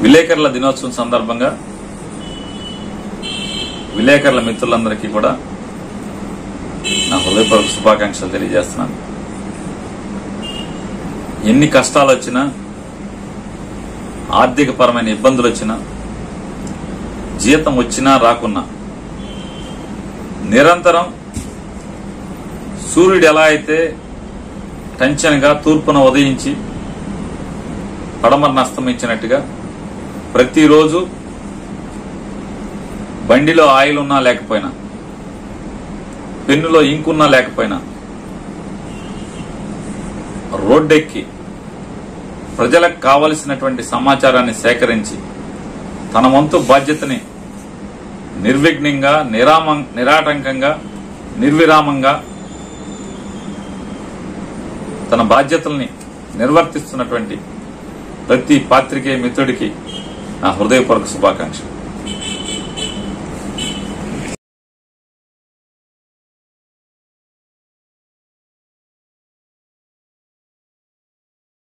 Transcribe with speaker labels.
Speaker 1: విలేకరుల దినోత్సవం సందర్భంగా విలేకరుల మిత్రులందరికీ కూడా నా హృదయపూర్వక శుభాకాంక్షలు తెలియజేస్తున్నాను ఎన్ని కష్టాలు వచ్చినా ఆర్థిక పరమైన ఇబ్బందులు వచ్చినా జీతం వచ్చినా రాకున్నా నిరంతరం సూర్యుడు ఎలా అయితే టెన్షన్గా తూర్పున ఉదయించి పడమరన అస్తమించినట్టుగా ప్రతిరోజు బండిలో ఆయిల్ ఉన్నా లేకపోయినా పెన్నులో ఇంకున్నా లేకపోయినా రోడ్డెక్కి ప్రజలకు కావలసినటువంటి సమాచారాన్ని సేకరించి తన వంతు బాధ్యతని నిర్విఘ్నంగా నిరామ నిరాటంకంగా నిర్విరామంగా తన బాధ్యతల్ని నిర్వర్తిస్తున్నటువంటి ప్రతి పాత్రికేయ మిత్రుడికి నా హృదయపూర్వక శుభాకాంక్షలు